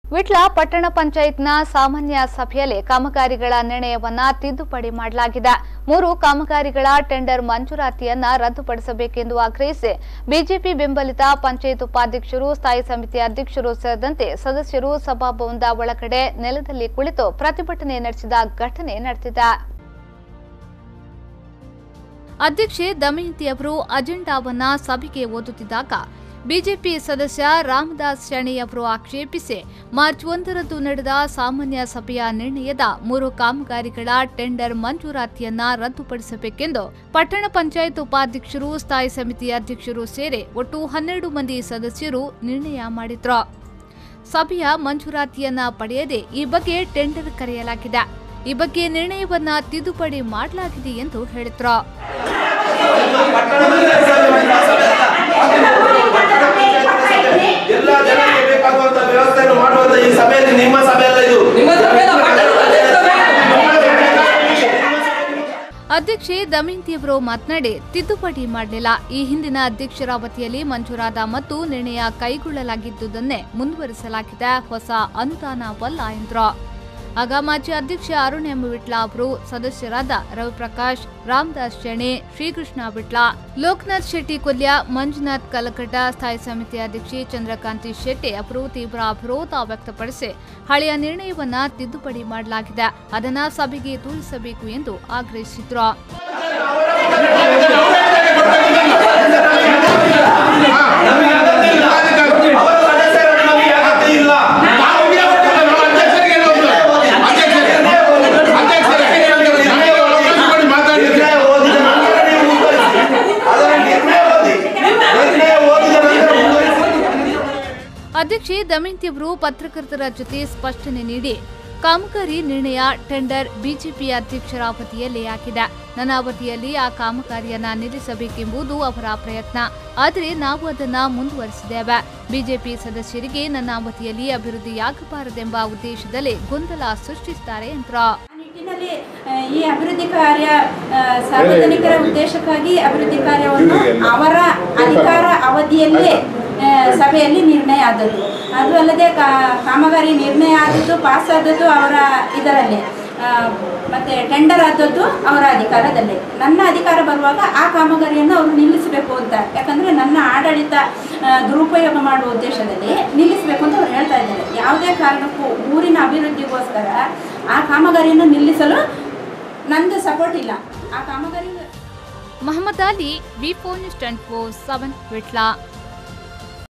ವಿಟ್ಲ ಪಟ್ಟಣ ಪಂಚಾಯತ್ನ ಸಾಮಾನ್ಯ ಸಭೆಯಲ್ಲಿ ಕಾಮಗಾರಿಗಳ ನಿರ್ಣಯವನ್ನ ತಿದ್ದುಪಡಿ ಮಾಡಲಾಗಿದೆ ಮೂರು ಕಾಮಗಾರಿಗಳ ಟೆಂಡರ್ ಮಂಜೂರಾತಿಯನ್ನ ರದ್ದುಪಡಿಸಬೇಕೆಂದು ಆಗ್ರಹಿಸಿ ಬಿಜೆಪಿ ಬೆಂಬಲಿತ ಪಂಚಾಯತ್ ಉಪಾಧ್ಯಕ್ಷರು ಸ್ಥಾಯಿ ಸಮಿತಿ ಅಧ್ಯಕ್ಷರು ಸೇರಿದಂತೆ ಸದಸ್ಯರು ಸಭಾಭವನದ ಒಳಗಡೆ ನೆಲದಲ್ಲಿ ಕುಳಿತು ಪ್ರತಿಭಟನೆ ನಡೆಸಿದ ಘಟನೆ ನಡೆದಿದೆ ಅಧ್ಯಕ್ಷೆ ದಮಯಂತಿ ಅವರು ಅಜೆಂಡಾವನ್ನ ಸಭೆಗೆ ಓದುತ್ತಿದ್ದಾಗ ಬಿಜೆಪಿ ಸದಸ್ಯ ರಾಮದಾಸ್ ಶೆಣಿ ಅವರು ಆಕ್ಷೇಪಿಸಿ ಮಾರ್ಚ್ ಒಂದರಂದು ನಡೆದ ಸಾಮಾನ್ಯ ಸಭೆಯ ನಿರ್ಣಯದ ಮೂರು ಕಾಮಗಾರಿಗಳ ಟೆಂಡರ್ ಮಂಜೂರಾತಿಯನ್ನ ರದ್ದುಪಡಿಸಬೇಕೆಂದು ಪಟ್ಟಣ ಪಂಚಾಯತ್ ಉಪಾಧ್ಯಕ್ಷರು ಸ್ಥಾಯಿ ಸಮಿತಿ ಅಧ್ಯಕ್ಷರು ಸೇರಿ ಒಟ್ಟು ಹನ್ನೆರಡು ಮಂದಿ ಸದಸ್ಯರು ನಿರ್ಣಯ ಮಾಡಿದ್ರು ಸಭೆಯ ಮಂಜೂರಾತಿಯನ್ನ ಪಡೆಯದೆ ಈ ಬಗ್ಗೆ ಟೆಂಡರ್ ಕರೆಯಲಾಗಿದೆ ಈ ಬಗ್ಗೆ ನಿರ್ಣಯವನ್ನ ತಿದ್ದುಪಡಿ ಮಾಡಲಾಗಿದೆ ಎಂದು ಹೇಳಿದ್ರು ಎಲ್ಲ ಜನರಿಗೆ ಬೇಕಾಗುವಂತ ವ್ಯವಸ್ಥೆಯನ್ನು ಮಾಡುವಂತ ಈ ಸಭೆಯಲ್ಲಿ ನಿಮ್ಮ ಸಭೆ ಅಲ್ಲ ಇದು ನಿಮ್ಮ ಸಭೆ ಅಲ್ಲ, ಪಟ್ಟಣದ ಅಧ್ಯಕ್ಷ ಸಭೆ. ಅಧ್ಯಕ್ಷೆ ದಮಯಂತಿಯವರು ಮಾತನಾಡಿ ತಿದ್ದುಪಡಿ ಮಾಡಲಿಲ್ಲ ಈ ಹಿಂದಿನ ಅಧ್ಯಕ್ಷರ ಅವಧಿಯಲ್ಲಿ ಮಂಜೂರಾದ ಮತ್ತು ನಿರ್ಣಯ ಕೈಗೊಳ್ಳಲಾಗಿದ್ದುದನ್ನೇ ಮುಂದುವರಿಸಲಾಗಿದೆ ಹೊಸ ಅನುದಾನವಲ್ಲ ಎಂದರು ಆಗ ಮಾಜಿ ಅಧ್ಯಕ್ಷ ಅರುಣ್ ಎಂ ವಿಟ್ಲ ಅವರು ಸದಸ್ಯರಾದ ರವಿಪ್ರಕಾಶ್ ರಾಮದಾಸ್ ಶೆಣೆ ಶ್ರೀಕೃಷ್ಣ ವಿಟ್ಲ ಲೋಕನಾಥ್ ಶೆಟ್ಟಿ ಕೊಲ್ಯ ಮಂಜುನಾಥ್ ಕಲಕಟ್ಟ ಸ್ಥಾಯಿ ಸಮಿತಿ ಅಧ್ಯಕ್ಷೆ ಚಂದ್ರಕಾಂತಿ ಶೆಟ್ಟಿ ಅವರು ತೀವ್ರ ವಿರೋಧ ವ್ಯಕ್ತಪಡಿಸಿ ಹಳೆಯ ನಿರ್ಣಯವನ್ನ ತಿದ್ದುಪಡಿ ಮಾಡಲಾಗಿದೆ ಅದನ್ನ ಸಭೆಗೆ ತೋರಿಸಬೇಕು ಎಂದು ಆಗ್ರಹಿಸಿದ್ರು ಅವರ ಸದಸ್ಯರನ್ನು ನಮಗೆ ಅಗತ್ಯ ಇಲ್ಲ ನಿರ್ಣಯ ಓದಿದ ನಂತರ ನೀವು ಮುಂದುವರಿಸಿ ಅದರ ನಿರ್ಣಯ ಓದಿ ನಿರ್ಣಯ ಓದಿದ ನಂತರ ಮುಂದುವರಿಸಿ ಅಧ್ಯಕ್ಷೆ ದಮಯಂತಿ ಅವರು ಪತ್ರಕರ್ತರ ಜೊತೆ ಸ್ಪಷ್ಟನೆ ನೀಡಿ ಕಾಮಗಾರಿ ನಿರ್ಣಯ ಟೆಂಡರ್ ಬಿಜೆಪಿ ಅಧ್ಯಕ್ಷರ ಅವಧಿಯಲ್ಲೇ ಆಗಿದೆ ನನ್ನ ಅವಧಿಯಲ್ಲಿ ಆ ಕಾಮಗಾರಿಯನ್ನ ನಿಲ್ಲಿಸಬೇಕೆಂಬುದು ಅವರ ಪ್ರಯತ್ನ ಆದರೆ ನಾವು ಅದನ್ನ ಮುಂದುವರಿಸಿದ್ದೇವೆ ಬಿಜೆಪಿ ಸದಸ್ಯರಿಗೆ ನನ್ನ ಅವಧಿಯಲ್ಲಿ ಅಭಿವೃದ್ಧಿಯಾಗಬಾರದೆಂಬ ಉದ್ದೇಶದಲ್ಲಿ ಗೊಂದಲ ಸೃಷ್ಟಿಸುತ್ತಾರೆ ಎಂದರು ಆ ನಿಟ್ಟಿನಲ್ಲಿ ಆ, ಈ ಅಭಿವೃದ್ಧಿ ಕಾರ್ಯ ಆ, ಸಾರ್ವಜನಿಕರ ಉದ್ದೇಶಕ್ಕಾಗಿ ಅಭಿವೃದ್ಧಿ ಕಾರ್ಯವನ್ನು ಅವರ ಅಧಿಕಾರ ಅವಧಿಯಲ್ಲೇ ಆ, ಸಭೆಯಲ್ಲಿ ನಿರ್ಣಯ ಆದದ್ದು ಅದು ಅಲ್ಲದೆ ಕಾ- ಕಾಮಗಾರಿ ನಿರ್ಣಯ ಆದದ್ದು ಪಾಸ್ ಆದದ್ದು ಅವರ ಇದರಲ್ಲಿ ಆ, ಮತ್ತೆ ಟೆಂಡರ್ ಆದದ್ದು ಅವರ ಅಧಿಕಾರದಲ್ಲೇ ನನ್ನ ಅಧಿಕಾರ ಬರುವಾಗ ಆ ಕಾಮಗಾರಿಯನ್ನು ಅವರು ನಿಲ್ಲಿಸಬೇಕು ಅಂತ ಯಾಕಂದರೆ ನನ್ನ ಆಡಳಿತ ಆ, ದುರುಪಯೋಗ ಮಾಡುವ ಉದ್ದೇಶದಲ್ಲಿ ನಿಲ್ಲಿಸಬೇಕು ಅಂತ ಅವ್ರು ಹೇಳ್ತಾ ಇದ್ದಾರೆ ಯಾವುದೇ ಕಾರಣಕ್ಕೂ ಊರಿನ ಅಭಿವೃದ್ಧಿಗೋಸ್ಕರ ಆ ಕಾಮಗಾರಿಯನ್ನು ನಿಲ್ಲಿಸಲು ನಂದು ಸಪೋರ್ಟ್ ಇಲ್ಲ ಆ ಕಾಮಗಾರಿ Mohammad Ali V phone twenty four seven Vitla